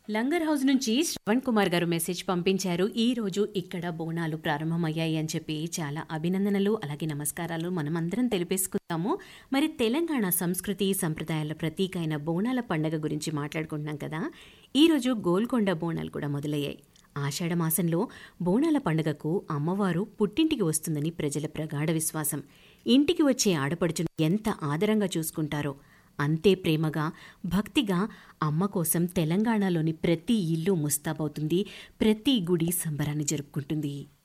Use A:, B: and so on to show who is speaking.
A: langar house నుంచి శ్రవణ్ కుమార్ గారు message పంపించారు ఈ రోజు ఇక్కడ బోనాలు ప్రారంభమయ్యాయి అని చెప్పి చాలా అభినందనలు అలాగే నమస్కారాలు మనమందరం తెలిపేసుకుందాము మరి తెలంగాణ సంస్కృతి సంప్రదాయాల ప్రతీక అయిన బోనాల పండగ గురించి మాట్లాడుకుంటున్నాం కదా ఈ రోజు గోల్కొండ బోనాలు కూడా మొదలయ్యాయి ఆషాఢ మాసంలో బోనాల పండుగకు అమ్మవారు పుట్టింటికి వస్తుందని ప్రజల ప్రగాఢ విశ్వాసం ఇంటికి వచ్చే ఆడపడుచును ఎంత ఆదరంగా చూసుకుంటారో అంతే ప్రేమగా భక్తిగా అమ్మ కోసం తెలంగాణలోని ప్రతి ఇల్లు ముస్తాబవుతుంది ప్రతి గుడి సంబరాన్ని జరుపుకుంటుంది